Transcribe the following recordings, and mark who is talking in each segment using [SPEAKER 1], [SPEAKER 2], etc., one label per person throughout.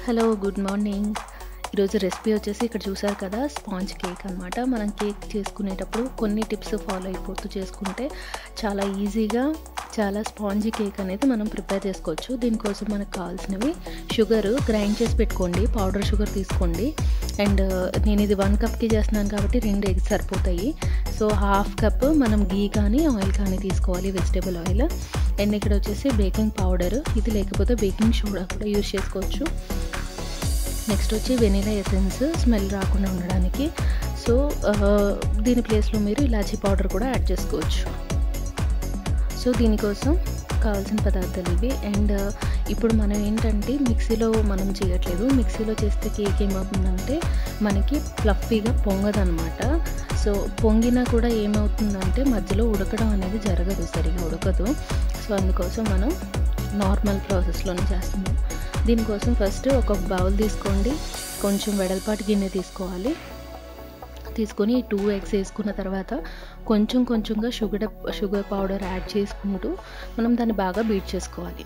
[SPEAKER 1] hello good morning ఈరోజు recipe వచ్చేసి ఇక్కడ చూసారు కదా స్పాంజ్ కేక్ అనమాట మనం కేక్ చేసుకునేటప్పుడు కొన్ని టిప్స్ ఫాలో అయిపోతూ చేసుకుంటే చాలా ఈజీగా చాలా స్పాంజీ కేక్ అనేది మనం ప్రిపేర్ చేసుకోవచ్చు దీనికోసం మనకు కావాల్సినవి షుగర్ గ్రైండ్ చేసి పెట్టుకోండి పౌడర్ షుగర్ తీసుకోండి అండ్ నేను ఇది వన్ కప్కి చేస్తున్నాను కాబట్టి రెండు ఎగ్స్ సరిపోతాయి సో హాఫ్ కప్ మనం గీ కానీ ఆయిల్ కానీ తీసుకోవాలి వెజిటేబుల్ ఆయిల్ అండ్ ఇక్కడ వచ్చేసి బేకింగ్ పౌడర్ ఇది లేకపోతే బేకింగ్ సోడా కూడా యూజ్ చేసుకోవచ్చు నెక్స్ట్ వచ్చి వెనీలా ఎసెన్స్ స్మెల్ రాకుండా ఉండడానికి సో దీని ప్లేస్లో మీరు ఇలాచీ పౌడర్ కూడా యాడ్ చేసుకోవచ్చు సో దీనికోసం కావాల్సిన పదార్థాలు ఇవి అండ్ ఇప్పుడు మనం ఏంటంటే మిక్సీలో మనం చేయట్లేదు మిక్సీలో చేస్తే కేక్ ఏమవుతుందంటే మనకి ఫ్లఫీగా పొంగదనమాట సో పొంగినా కూడా ఏమవుతుందంటే మధ్యలో ఉడకడం అనేది జరగదు సరిగా ఉడకదు సో అందుకోసం మనం నార్మల్ ప్రాసెస్లోనే చేస్తున్నాం దీనికోసం ఫస్ట్ ఒక బౌల్ తీసుకోండి కొంచెం వెడల్పాటి గిన్నె తీసుకోవాలి తీసుకొని టూ ఎగ్స్ వేసుకున్న తర్వాత కొంచెం కొంచెంగా షుగర్ షుగర్ పౌడర్ యాడ్ చేసుకుంటూ మనం దాన్ని బాగా బీట్ చేసుకోవాలి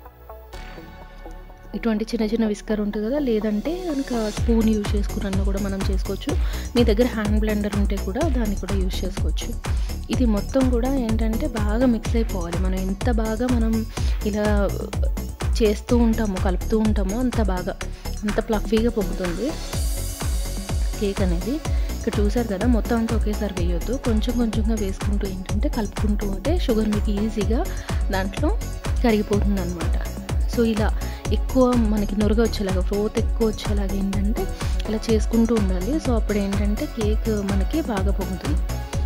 [SPEAKER 1] ఇటువంటి చిన్న చిన్న విస్కర్ ఉంటుంది కదా లేదంటే కనుక స్పూన్ యూజ్ చేసుకున్నా కూడా మనం చేసుకోవచ్చు మీ దగ్గర హ్యాండ్ బ్లెండర్ ఉంటే కూడా దాన్ని కూడా యూజ్ చేసుకోవచ్చు ఇది మొత్తం కూడా ఏంటంటే బాగా మిక్స్ అయిపోవాలి మనం ఎంత బాగా మనం ఇలా చేస్తూ ఉంటామో కలుపుతూ ఉంటామో అంత బాగా అంత ప్లఫీగా పొంగుతుంది కేక్ అనేది ఇక్కడ చూసారు కదా మొత్తం అంతా ఒకేసారి వేయొద్దు కొంచెం కొంచెంగా వేసుకుంటూ ఏంటంటే కలుపుకుంటూ ఉంటే షుగర్ మీకు ఈజీగా దాంట్లో కరిగిపోతుంది అనమాట సో ఇలా ఎక్కువ మనకి నొరగ వచ్చేలాగా ఫ్రోత్ ఎక్కువ వచ్చేలాగా ఏంటంటే ఇలా చేసుకుంటూ ఉండాలి సో అప్పుడు ఏంటంటే కేక్ మనకి బాగా పొంగుతుంది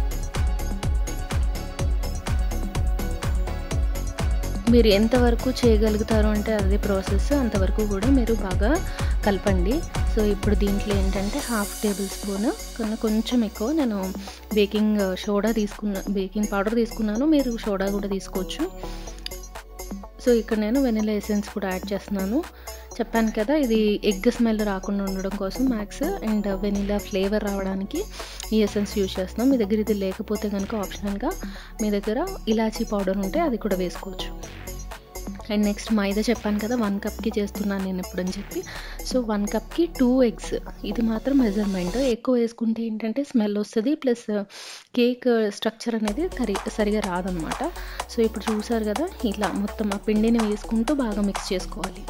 [SPEAKER 1] మీరు ఎంతవరకు చేయగలుగుతారు అంటే అదే ప్రాసెస్ అంతవరకు కూడా మీరు బాగా కలపండి సో ఇప్పుడు దీంట్లో ఏంటంటే హాఫ్ టేబుల్ స్పూన్ కన్నా కొంచెం ఎక్కువ నేను బేకింగ్ సోడా తీసుకున్నా బేకింగ్ పౌడర్ తీసుకున్నాను మీరు సోడా కూడా తీసుకోవచ్చు సో ఇక్కడ నేను వెనిలా ఎసెన్స్ కూడా యాడ్ చేస్తున్నాను చెప్పాను కదా ఇది ఎగ్ స్మెల్ రాకుండా ఉండడం కోసం మ్యాక్స్ అండ్ వెనిలా ఫ్లేవర్ రావడానికి ఈ ఎసెన్స్ యూజ్ చేస్తున్నాం మీ దగ్గర ఇది లేకపోతే కనుక ఆప్షనల్గా మీ దగ్గర ఇలాచీ పౌడర్ ఉంటే అది కూడా వేసుకోవచ్చు అండ్ నెక్స్ట్ మైదా చెప్పాను కదా వన్ కప్కి చేస్తున్నాను నేను ఎప్పుడని చెప్పి సో వన్ కప్కి టూ ఎగ్స్ ఇది మాత్రం మెజర్మెంట్ ఎక్కువ వేసుకుంటే ఏంటంటే స్మెల్ వస్తుంది ప్లస్ కేక్ స్ట్రక్చర్ అనేది కరి సరిగా రాదనమాట సో ఇప్పుడు చూసారు కదా ఇట్లా మొత్తం ఆ పిండిని వేసుకుంటూ బాగా మిక్స్ చేసుకోవాలి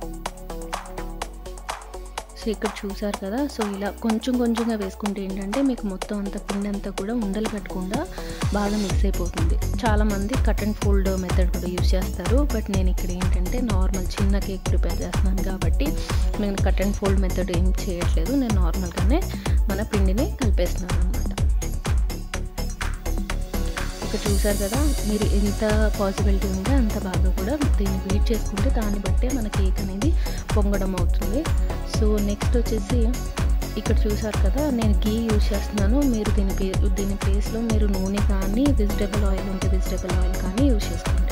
[SPEAKER 1] సో ఇక్కడ చూసారు కదా సో ఇలా కొంచెం కొంచెంగా వేసుకుంటే ఏంటంటే మీకు మొత్తం అంత పిండి అంతా కూడా ఉండలు కట్టకుండా బాగా మిక్స్ అయిపోతుంది చాలామంది కట్ అండ్ ఫోల్డ్ మెథడ్ కూడా యూస్ చేస్తారు బట్ నేను ఇక్కడ ఏంటంటే నార్మల్ చిన్న కేక్ ప్రిపేర్ చేస్తున్నాను కాబట్టి నేను కట్ అండ్ ఫోల్డ్ మెథడ్ ఏం చేయట్లేదు నేను నార్మల్గానే మన పిండిని కలిపేస్తున్నాను అనమాట ఇక్కడ చూసారు కదా మీరు ఎంత పాసిబిలిటీ ఉంటే అంత బాగా కూడా దీన్ని బీట్ చేసుకుంటే దాన్ని బట్టే మన కేక్ అనేది పొంగడం అవుతుంది సో నెక్స్ట్ వచ్చేసి ఇక్కడ చూసారు కదా నేను గీ యూజ్ చేస్తున్నాను మీరు దీని పే దీని ప్లేస్లో మీరు నూనె కానీ వెజిటేబుల్ ఆయిల్ ఉంటే వెజిటేబుల్ ఆయిల్ కానీ యూజ్ చేసుకోండి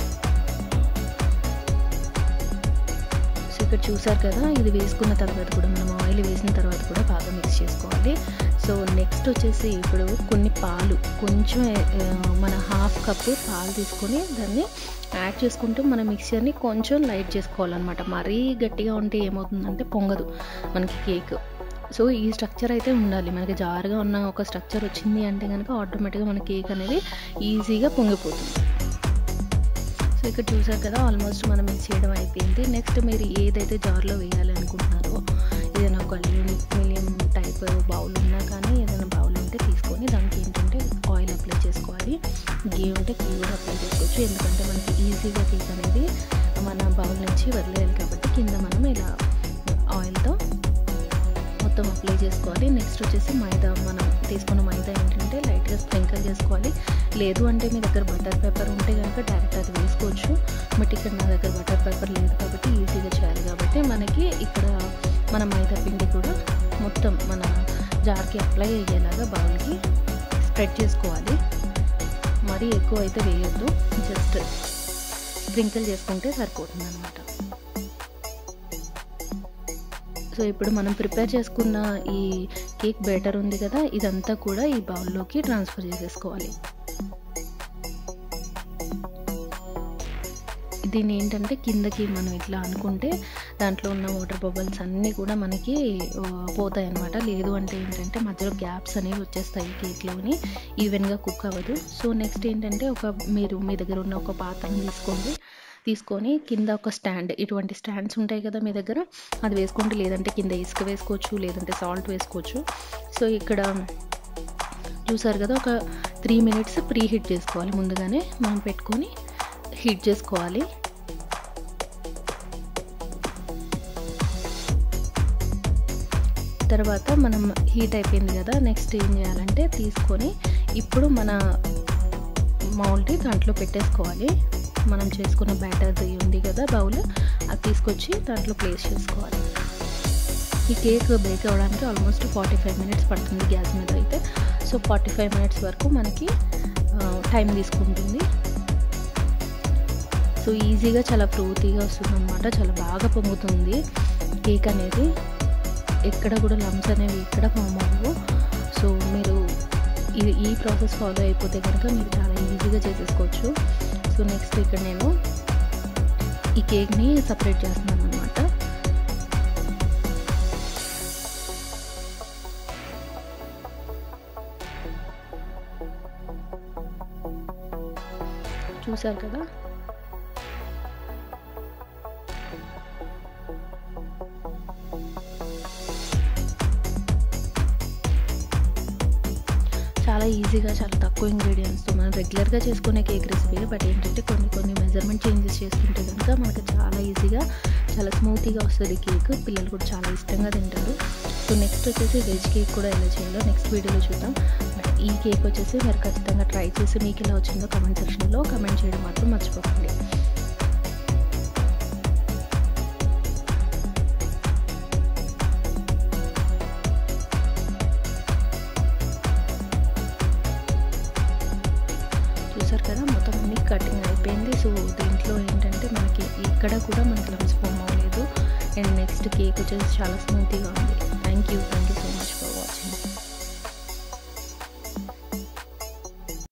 [SPEAKER 1] సో ఇక్కడ చూసారు కదా ఇది వేసుకున్న తర్వాత కూడా మనం ఆయిల్ వేసిన తర్వాత కూడా బాగా మిక్స్ చేసుకోవాలి సో నెక్స్ట్ వచ్చేసి ఇప్పుడు కొన్ని పాలు కొంచెం మన హాఫ్ కప్పు పాలు తీసుకొని దాన్ని యాడ్ చేసుకుంటూ మన మిక్సర్ని కొంచెం లైట్ చేసుకోవాలన్నమాట మరీ గట్టిగా ఉంటే ఏమవుతుందంటే పొంగదు మనకి కేక్ సో ఈ స్ట్రక్చర్ అయితే ఉండాలి మనకి జారుగా ఉన్న ఒక స్ట్రక్చర్ వచ్చింది అంటే కనుక ఆటోమేటిక్గా మన కేక్ అనేది ఈజీగా పొంగిపోతుంది సో ఇక్కడ చూసారు కదా ఆల్మోస్ట్ మనం మిక్స్ చేయడం అయిపోయింది నెక్స్ట్ మీరు ఏదైతే జార్లో వేయాలి అనుకుంటున్నారో ఏదైనా ఒక అల్యూమినియం టైప్ బౌల్ ఉన్నా కానీ ఏదైనా బౌల్ ఉంటే తీసుకొని దానికి ఏంటంటే ఆయిల్ అప్లై చేసుకోవాలి గీ ఉంటే గీ కూడా అప్లై చేసుకోవచ్చు ఎందుకంటే మనకి ఈజీగా కేక్ అనేది మన బౌల్ నుంచి వదిలేయాలి కాబట్టి కింద మనం ఇలా ఆయిల్తో మొత్తం అప్లై చేసుకోవాలి నెక్స్ట్ వచ్చేసి మైదా మనం తీసుకున్న మైదా ఏంటంటే లైట్గా స్ప్రింకిల్ చేసుకోవాలి లేదు అంటే మీ దగ్గర బటర్ పేపర్ ఉంటే కనుక డైరెక్ట్ అది వేసుకోవచ్చు బట్ ఇక్కడ నా దగ్గర బటర్ పేపర్ లేదు కాబట్టి ఈజీగా చేయాలి కాబట్టి మనకి ఇక్కడ మన మైదా పిండి కూడా మొత్తం మన జార్కి అప్లై అయ్యేలాగా బౌల్కి స్ప్రెడ్ చేసుకోవాలి మరీ ఎక్కువ అయితే వేయొద్దు జస్ట్ స్ప్రింకిల్ చేసుకుంటే సరిపోతుంది అనమాట సో ఇప్పుడు మనం ప్రిపేర్ చేసుకున్న ఈ కేక్ బేటర్ ఉంది కదా ఇదంతా కూడా ఈ బౌల్లోకి ట్రాన్స్ఫర్ చేసేసుకోవాలి దీన్ని ఏంటంటే కిందకి మనం ఇట్లా అనుకుంటే దాంట్లో ఉన్న వాటర్ బబుల్స్ అన్నీ కూడా మనకి ఆ, పోతాయి అన్నమాట లేదు అంటే ఏంటంటే మధ్యలో గ్యాప్స్ అనేవి వచ్చేస్తాయి కేక్లోని ఈవెన్గా కుక్ అవ్వదు సో నెక్స్ట్ ఏంటంటే ఒక మీరు మీ దగ్గర ఉన్న ఒక పాత్రని తీసుకోండి తీసుకొని కింద ఒక స్టాండ్ ఇటువంటి స్టాండ్స్ ఉంటాయి కదా మీ దగ్గర అది వేసుకోండి లేదంటే కింద ఇసుక వేసుకోవచ్చు లేదంటే సాల్ట్ వేసుకోవచ్చు సో ఇక్కడ చూసారు కదా ఒక త్రీ మినిట్స్ ప్రీ హీట్ చేసుకోవాలి ముందుగానే మనం పెట్టుకొని హీట్ చేసుకోవాలి తర్వాత మనం హీట్ అయిపోయింది కదా నెక్స్ట్ ఏం చేయాలంటే తీసుకొని ఇప్పుడు మన మౌల్డ్ దాంట్లో పెట్టేసుకోవాలి మనం చేసుకున్న బ్యాటర్ది ఉంది కదా బౌల్ అది తీసుకొచ్చి దాంట్లో ప్లేస్ చేసుకోవాలి ఈ కేక్ బేక్ అవ్వడానికి ఆల్మోస్ట్ ఫార్టీ ఫైవ్ మినిట్స్ పడుతుంది గ్యాస్ మీద అయితే సో ఫార్టీ ఫైవ్ మినిట్స్ వరకు మనకి టైం తీసుకుంటుంది సో ఈజీగా చాలా ఫ్రూతీగా వస్తుంది అనమాట చాలా బాగా పొంగుతుంది కేక్ అనేది ఎక్కడ కూడా లమ్స్ అనేవి ఎక్కడ ఫామ్ అవ్వవు సో మీరు ఈ ఈ ప్రాసెస్ ఫాలో అయిపోతే కనుక మీరు చాలా ఈజీగా చేసేసుకోవచ్చు సో నెక్స్ట్ ఇక్కడ నేను ఈ కేక్ని సపరేట్ చేస్తున్నాను అనమాట చూసారు కదా చాలా ఈజీగా చాలా తక్కువ ఇంగ్రీడియంట్స్తో మనం రెగ్యులర్గా చేసుకునే కేక్ రెసిపీలు బట్ ఏంటంటే కొన్ని కొన్ని మెజర్మెంట్ చేంజెస్ చేసుకుంటే కనుక మనకు చాలా ఈజీగా చాలా స్మూతీగా వస్తుంది కేక్ పిల్లలు కూడా చాలా ఇష్టంగా తింటారు సో నెక్స్ట్ వచ్చేసి వెజ్ కేక్ కూడా ఎలా చేయాలో నెక్స్ట్ వీడియోలో చూద్దాం బట్ ఈ కేక్ వచ్చేసి మీరు ఖచ్చితంగా ట్రై చేసి మీకు ఎలా వచ్చిందో కమెంట్ సెక్షన్లో కమెంట్ చేయడం మాత్రం మర్చిపోకండి చూసారు కదా మొత్తం అన్ని కటింగ్ అయిపోయింది సో దీంట్లో ఏంటంటే మనకి ఇక్కడ కూడా మనకి లమ్స్ ఫామ్ అవ్వలేదు అండ్ నెక్స్ట్ కేక్ వచ్చేసి చాలా స్మూతీగా ఉంది thank you thank you so much for watching